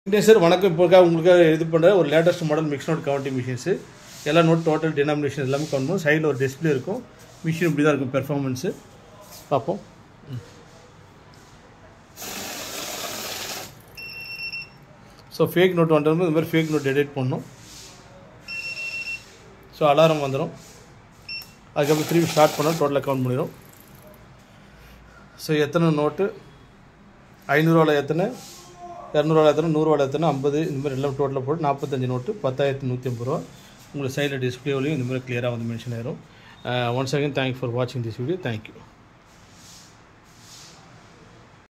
இன்றைய சார் வணக்கம் இப்போ உங்களுக்கு இது பண்ணுற ஒரு latest model mix note counting machines எல்லா நோட் டோட்டல் டினாமினேஷன் எல்லாமே கவுண்ட் பண்ணும் சைடில் ஒரு டிஸ்பிளே இருக்கும் மிஷின் இப்படி தான் இருக்கும் பெர்ஃபார்மன்ஸு பார்ப்போம் ஸோ ஃபேக் நோட் வந்துடும் இந்த மாதிரி ஃபேக் நோட் எடிட் பண்ணணும் ஸோ அலாரம் வந்துடும் அதுக்கப்புறம் திரும்பி ஸ்டார்ட் பண்ணோம் டோட்டலாக கவுண்ட் பண்ணிடும் ஸோ எத்தனை நோட்டு ஐநூறுவாவில் எத்தனை இரநூறுவா எத்தனை நூறுரூவா எத்தனை ஐம்பது இந்த மாதிரி எல்லாம் டோட்டலாக போட்டு நாற்பத்தஞ்சு நோட்டு பத்தாயிரத்தி நூற்றி ஐம்பது ரூபா உங்களுக்கு சைடில் டிஸ்பிளேவிலையும் இந்த மாதிரி கிளியராக வந்து மென்ஷன் ஆயிரும் ஒன்ஸ் அகேன் தேங்க் ஃபார் வாட்சிங் திஸ் வீடியோ தேங்க்யூ